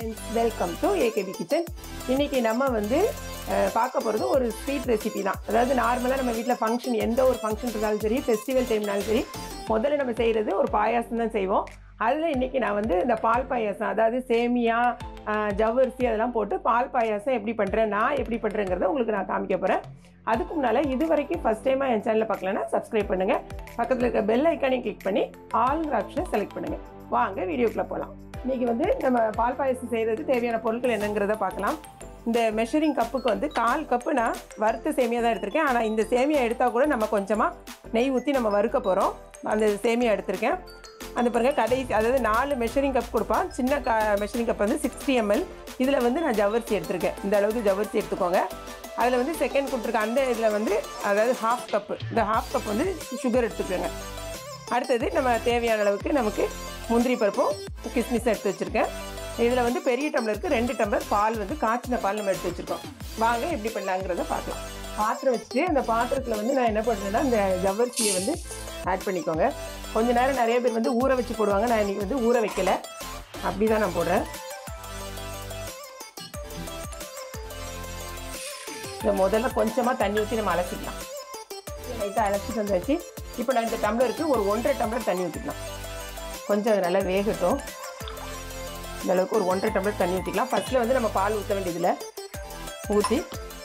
friends welcome to AKP kitchen இன்னைக்கு நம்ம வந்து அஹ், பார்க்க போகிறது ஒரு ஸ்வீட் ரெசிபி தான் அதாவது நார்மலாக நம்ம வீட்டில் ஃபங்க்ஷன் எந்த ஒரு ஃபங்க்ஷன் இருந்தாலும் சரி ஃபெஸ்டிவல் டைம்னாலும் சரி முதல்ல நம்ம செய்கிறது ஒரு பாயாசம் தான் செய்வோம் அதில் இன்னைக்கு நான் வந்து இந்த பால் பாயாசம் அதாவது சேமியா அஹ், ஜவ்வரிசி அதெல்லாம் போட்டு பால் பாயாசம் எப்படி பண்ணுறேன் நான் எப்படி பண்ணுறேங்கிறத உங்களுக்கு நான் காமிக்க போகிறேன் அதுக்கு முன்னால் இது வரைக்கும் ஃபஸ்ட் டைமாக என் சேனலில் பார்க்கலன்னா சப்ஸ்கிரைப் பண்ணுங்கள் பக்கத்தில் இருக்க பெல் ஐக்கானையும் கிளிக் பண்ணி ஆல்ங்கிற ஆப்ஷனை செலக்ட் பண்ணுங்கள் வாங்க வீடியோக்குள்ளே போகலாம் இன்றைக்கி வந்து நம்ம பால் பாயசம் செய்கிறதுக்கு தேவையான பொருட்கள் என்னங்கிறத பார்க்கலாம் இந்த மெஷரிங் கப்புக்கு வந்து கால் கப்பு நான் வறுத்த சேமியா தான் எடுத்திருக்கேன் ஆனால் இந்த சேமியா எடுத்தால் கூட நம்ம கொஞ்சமாக நெய் ஊற்றி நம்ம வறுக்க போகிறோம் அந்த சேமியா எடுத்திருக்கேன் அந்த பாருங்க கடைசி அதாவது நாலு மெஷரிங் கப் கொடுப்பான் சின்ன க மெஷரிங் கப் வந்து சிக்ஸ்டி எம்எல் இதில் வந்து நான் ஜவ்வரிசி எடுத்திருக்கேன் இந்த அளவுக்கு ஜவ்வரிசி எடுத்துக்கோங்க அதில் வந்து செகண்ட் கொடுத்துருக்க அந்த இதில் வந்து அதாவது ஹாஃப் கப்பு இந்த ஹாஃப் கப் வந்து சுகர் எடுத்துக்கோங்க அடுத்தது நம்ம தேவையான அளவுக்கு நமக்கு முந்திரி பருப்பும் கிஸ்மிஸ் எடுத்து வச்சுருக்கேன் இதில் வந்து பெரிய டம்ளருக்கு ரெண்டு டம்ளர் பால் வந்து காய்ச்சின பால் நம்ம எடுத்து வச்சுருக்கோம் வாங்க எப்படி பண்ணலாங்கிறத பார்க்கலாம் பாத்திரம் வச்சுட்டு அந்த பாத்திரத்தில் வந்து நான் என்ன பண்ணுறேன்னா இந்த ஜவ்வரிசியை வந்து ஆட் பண்ணிக்கோங்க கொஞ்ச நேரம் நிறைய பேர் வந்து ஊற வச்சு போடுவாங்க நான் இன்றைக்கி வந்து ஊற வைக்கல அப்படி தான் நான் போடுறேன் இதை முதல்ல கொஞ்சமாக தண்ணி ஊற்றி நம்ம அலசிக்கலாம் லைட்டாக அலசிட்டு வந்தாச்சு இப்போ நான் இந்த டம்ளருக்கு ஒரு ஒன்றரை டம்ளர் தண்ணி ஊற்றிக்கலாம் கொஞ்சம் அது நல்லா வேகட்டும் இந்த அளவுக்கு ஒரு ஒன்றரை டம்ளர் தண்ணி ஊற்றிக்கலாம் ஃபஸ்ட்டில் வந்து நம்ம பால் ஊற்ற வேண்டியதில் ஊற்றி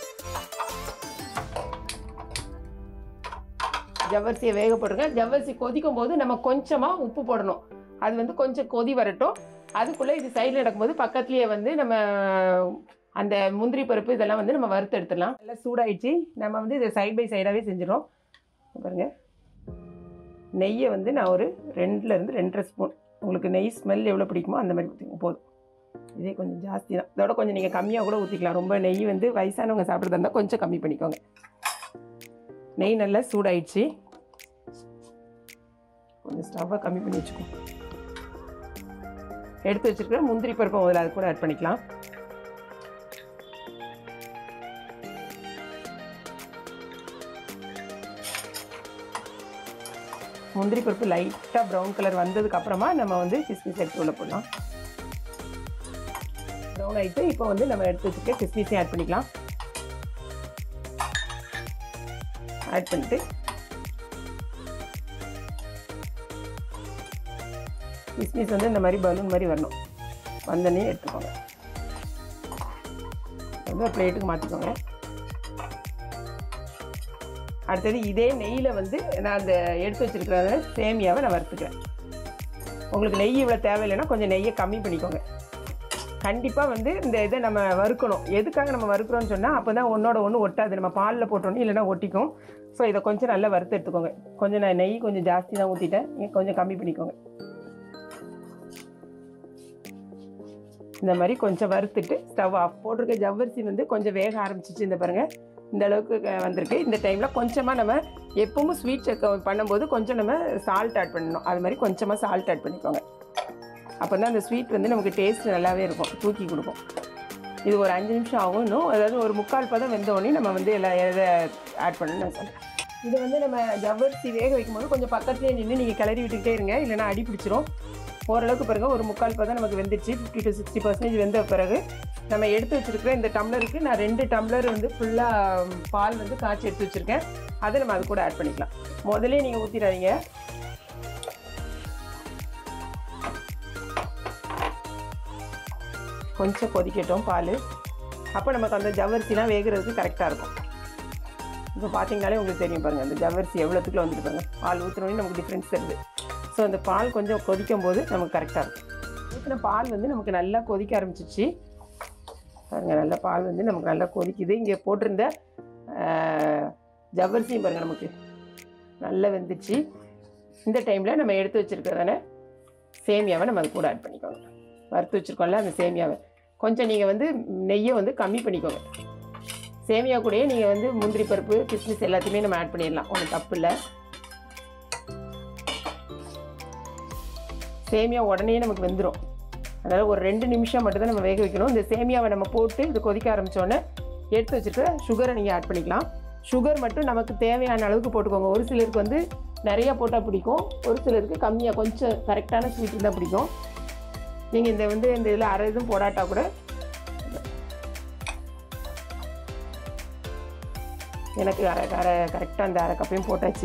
ஜவ்வரிசியை வேக போட்டுருங்க ஜவ்வரிசி கொதிக்கும் போது நம்ம கொஞ்சமாக உப்பு போடணும் அது வந்து கொஞ்சம் கொதி வரட்டும் அதுக்குள்ளே இது சைடில் நடக்கும்போது பக்கத்துலேயே வந்து நம்ம அந்த முந்திரி பருப்பு இதெல்லாம் வந்து நம்ம வறுத்து எடுத்துடலாம் நல்லா சூடாயிடுச்சு நம்ம வந்து இதை சைட் பை சைடாகவே செஞ்சிடும் பாருங்க நெய்யை வந்து நான் ஒரு ரெண்டுலேருந்து ரெண்டரை ஸ்பூன் உங்களுக்கு நெய் ஸ்மெல் எவ்வளோ பிடிக்குமோ அந்த மாதிரி ஊற்றிங்க போதும் இதே கொஞ்சம் ஜாஸ்தி தான் இதோட கொஞ்சம் நீங்கள் கம்மியாக கூட ஊற்றிக்கலாம் ரொம்ப நெய் வந்து வயசானவங்க சாப்பிட்றதா இருந்தால் கொஞ்சம் கம்மி பண்ணிக்கோங்க நெய் நல்லா சூடாயிடுச்சு கொஞ்சம் ஸ்டவ்வை கம்மி பண்ணி வச்சுக்கோ எடுத்து வச்சுருக்கிற முந்திரி பருப்பை முதல்ல அது கூட ஆட் பண்ணிக்கலாம் முந்திரி பருப்பு லைட்டாக ப்ரௌன் கலர் வந்ததுக்கு அப்புறமா நம்ம வந்து கிஸ்மிஸ் எடுத்து உள்ள போடலாம் ப்ரௌன் ஆகிட்டு இப்போ வந்து நம்ம எடுத்து வச்சுக்க கிஸ்மிஸையும் ஆட் பண்ணிக்கலாம் ஆட் பண்ணிட்டு கிஸ்மிஸ் வந்து இந்த மாதிரி பலூன் மாதிரி வரணும் வந்தனே எடுத்துக்கோங்க வந்து ஒரு பிளேட்டுக்கு மாற்றிக்கோங்க அடுத்தது இதே நெய்யில் வந்து நான் அந்த எடுத்து வச்சிருக்கிற சேமியாவை நான் வறுத்துக்கிறேன் உங்களுக்கு நெய் இவ்வளோ தேவையில்லைன்னா கொஞ்சம் நெய்யை கம்மி பண்ணிக்கோங்க கண்டிப்பாக வந்து இந்த இதை நம்ம வறுக்கணும் எதுக்காக நம்ம வறுக்கிறோம்னு சொன்னால் அப்போ தான் ஒன்றோட ஒன்று ஒட்டாது நம்ம பாலில் போட்டோன்னு இல்லைன்னா ஒட்டிக்கும் ஸோ இதை கொஞ்சம் நல்லா வறுத்து எடுத்துக்கோங்க கொஞ்சம் நான் நெய் கொஞ்சம் ஜாஸ்தி தான் ஊற்றிட்டேன் நீங்கள் கொஞ்சம் கம்மி பண்ணிக்கோங்க இந்த மாதிரி கொஞ்சம் வறுத்துட்டு ஸ்டவ் ஆஃப் போட்டிருக்க ஜவ்வரிசி வந்து கொஞ்சம் வேக ஆரம்பிச்சிச்சு இந்த பாருங்கள் இந்த அளவுக்கு அஹ், வந்திருக்கு இந்த டைமில் கொஞ்சமாக நம்ம எப்பவும் ஸ்வீட் பண்ணும்போது கொஞ்சம் நம்ம சால்ட் ஆட் பண்ணணும் அது மாதிரி கொஞ்சமாக சால்ட் ஆட் பண்ணிக்கோங்க அப்போ தான் அந்த ஸ்வீட் வந்து நமக்கு டேஸ்ட் நல்லாவே இருக்கும் தூக்கி கொடுக்கும் இது ஒரு அஞ்சு நிமிஷம் ஆகும் இன்னும் அதாவது ஒரு முக்கால் பதம் வெந்த உடனே நம்ம வந்து எல்லாம் எதை ஆட் பண்ணணும்னு நான் சொல்கிறேன் இது வந்து நம்ம ஜவ்வரிசி வேக வைக்கும்போது கொஞ்சம் பக்கத்துலேயே நின்று நீங்கள் கிளறி விட்டுக்கிட்டே இருங்க இல்லைன்னா அடி பிடிச்சிரும் ஓரளவுக்கு பிறகு ஒரு முக்கால் பதம் நமக்கு வெந்துருச்சு ஃபிஃப்டி டு சிக்ஸ்டி பர்சன்டேஜ் வெந்த பிறகு நம்ம எடுத்து வச்சிருக்கிற இந்த டம்ளருக்கு நான் ரெண்டு டம்ளர் வந்து ஃபுல்லாக பால் வந்து காய்ச்சி எடுத்து வச்சுருக்கேன் அதை நம்ம அது கூட ஆட் பண்ணிக்கலாம் முதல்ல நீங்கள் ஊற்றிடாதீங்க கொஞ்சம் கொதிக்கட்டும் பால் அப்போ நமக்கு அந்த ஜவ்வரிசிலாம் வேகிறதுக்கு கரெக்டாக இருக்கும் இப்போ பார்த்தீங்கனாலே உங்களுக்கு தெரியும் பாருங்கள் அந்த ஜவ்வரிசி எவ்வளோத்துக்குள்ள வந்துட்டு பாருங்க பால் ஊற்றுனோடனே நமக்கு டிஃப்ரென்ஸ் தெரியுது ஸோ அந்த பால் கொஞ்சம் கொதிக்கும் போது நமக்கு கரெக்டாக இருக்கும் ஊற்றின பால் வந்து நமக்கு நல்லா கொதிக்க ஆரம்பிச்சிச்சு பாருங்கள் நல்லா பால் வந்து நமக்கு நல்லா கொதிக்குது இங்கே போட்டிருந்த ஆஹ், ஜவ்வரிசியும் பாருங்கள் நமக்கு நல்லா வெந்துச்சு இந்த டைமில் நம்ம எடுத்து வச்சுருக்கிறதான சேமியாவை நம்ம அது கூட ஆட் பண்ணிக்கோங்க வறுத்து வச்சுருக்கோம்ல அந்த சேமியாவை கொஞ்சம் நீங்கள் வந்து நெய்யை வந்து கம்மி பண்ணிக்கோங்க சேமியா கூடயே நீங்கள் வந்து முந்திரி பருப்பு கிஸ்மிஸ் எல்லாத்தையுமே நம்ம ஆட் பண்ணிடலாம் ஒன்றும் தப்பு இல்லை சேமியா உடனே நமக்கு வெந்துடும் அதனால் ஒரு ரெண்டு நிமிஷம் மட்டும் தான் நம்ம வேக வைக்கணும் இந்த சேமியாவை நம்ம போட்டு இது கொதிக்க ஆரம்பித்தோடனே எடுத்து வச்சுருக்க சுகரை நீங்கள் ஆட் பண்ணிக்கலாம் சுகர் மட்டும் நமக்கு தேவையான அளவுக்கு போட்டுக்கோங்க ஒரு சிலருக்கு வந்து நிறைய போட்டால் பிடிக்கும் ஒரு சிலருக்கு கம்மியாக கொஞ்சம் கரெக்டான ஸ்வீட் தான் பிடிக்கும் நீங்கள் இந்த வந்து இந்த இதில் அரை இதுவும் போடாட்டா கூட எனக்கு அரை அரை கரெக்டாக அந்த அரை கப்பையும் போட்டாச்சு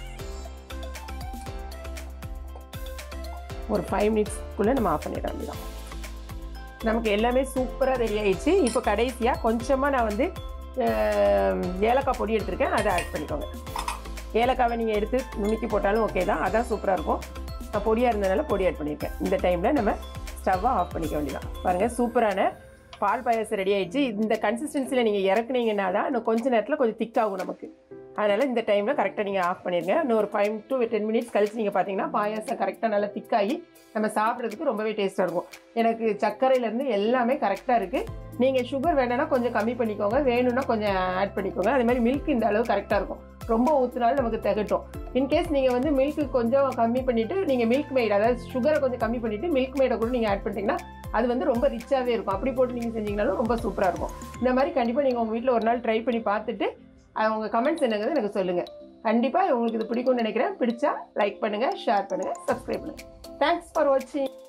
ஒரு ஃபைவ் மினிட்ஸ்க்குள்ளே நம்ம ஆஃப் பண்ணிட வேண்டியதான் நமக்கு எல்லாமே சூப்பராக ரெடி ஆயிடுச்சு இப்போ கடைசியாக கொஞ்சமாக நான் வந்து அஹ், ஏலக்காய் பொடி எடுத்திருக்கேன் அதை ஆட் பண்ணிக்கோங்க ஏலக்காவை நீங்கள் எடுத்து நுணுக்கி போட்டாலும் ஓகே தான் அதான் சூப்பராக இருக்கும் நான் பொடியாக இருந்ததுனால பொடி ஆட் பண்ணியிருக்கேன் இந்த டைமில் நம்ம ஸ்டவ்வை ஆஃப் பண்ணிக்க வேண்டியதான் பாருங்கள் சூப்பரான பால் பாயாசம் ரெடி ஆயிடுச்சு இந்த கன்சிஸ்டன்சியில் நீங்கள் இறக்குனீங்கன்னா தான் இன்னும் கொஞ்ச நேரத்தில் கொஞ்சம் திக்காகும் நமக்கு அதனால் இந்த டைமில் கரெக்டாக நீங்கள் ஆஃப் பண்ணிடுங்க இன்னும் ஒரு ஃபைவ் டு டென் மினிட்ஸ் கழிச்சு நீங்கள் பார்த்தீங்கன்னா பாயாசம் கரெக்டாக நல்லா திக்காகி நம்ம சாப்பிட்றதுக்கு ரொம்பவே டேஸ்ட்டாக இருக்கும் எனக்கு சர்க்கரையிலேருந்து எல்லாமே கரெக்டாக இருக்குது நீங்கள் சுகர் வேணும்னா கொஞ்சம் கம்மி பண்ணிக்கோங்க வேணும்னா கொஞ்சம் ஆட் பண்ணிக்கோங்க அதே மாதிரி மில்க் இந்த அளவு கரெக்டாக இருக்கும் ரொம்ப ஊற்றினாலும் நமக்கு திகட்டும் இன்கேஸ் நீங்கள் வந்து மில்க் கொஞ்சம் கம்மி பண்ணிவிட்டு நீங்கள் மில்க் மேட் அதாவது சுகரை கொஞ்சம் கம்மி பண்ணிவிட்டு மில்க் மேடை கூட நீங்கள் ஆட் பண்ணிட்டீங்கன்னா அது வந்து ரொம்ப ரிச்சாகவே இருக்கும் அப்படி போட்டு நீங்கள் செஞ்சீங்கனாலும் ரொம்ப சூப்பராக இருக்கும் இந்த மாதிரி கண்டிப்பாக நீங்கள் உங்கள் வீட்டில் ஒரு நாள் ட்ரை பண்ணி பார்த்துட்டு அது உங்கள் கமெண்ட்ஸ் என்னங்கிறது எனக்கு சொல்லுங்கள் கண்டிப்பாக உங்களுக்கு இது பிடிக்கும்னு நினைக்கிறேன் பிடிச்சா லைக் பண்ணுங்கள் ஷேர் பண்ணுங்கள் சப்ஸ்கிரைப் பண்ணுங்கள் தேங்க்ஸ் ஃபார் வாட்சிங்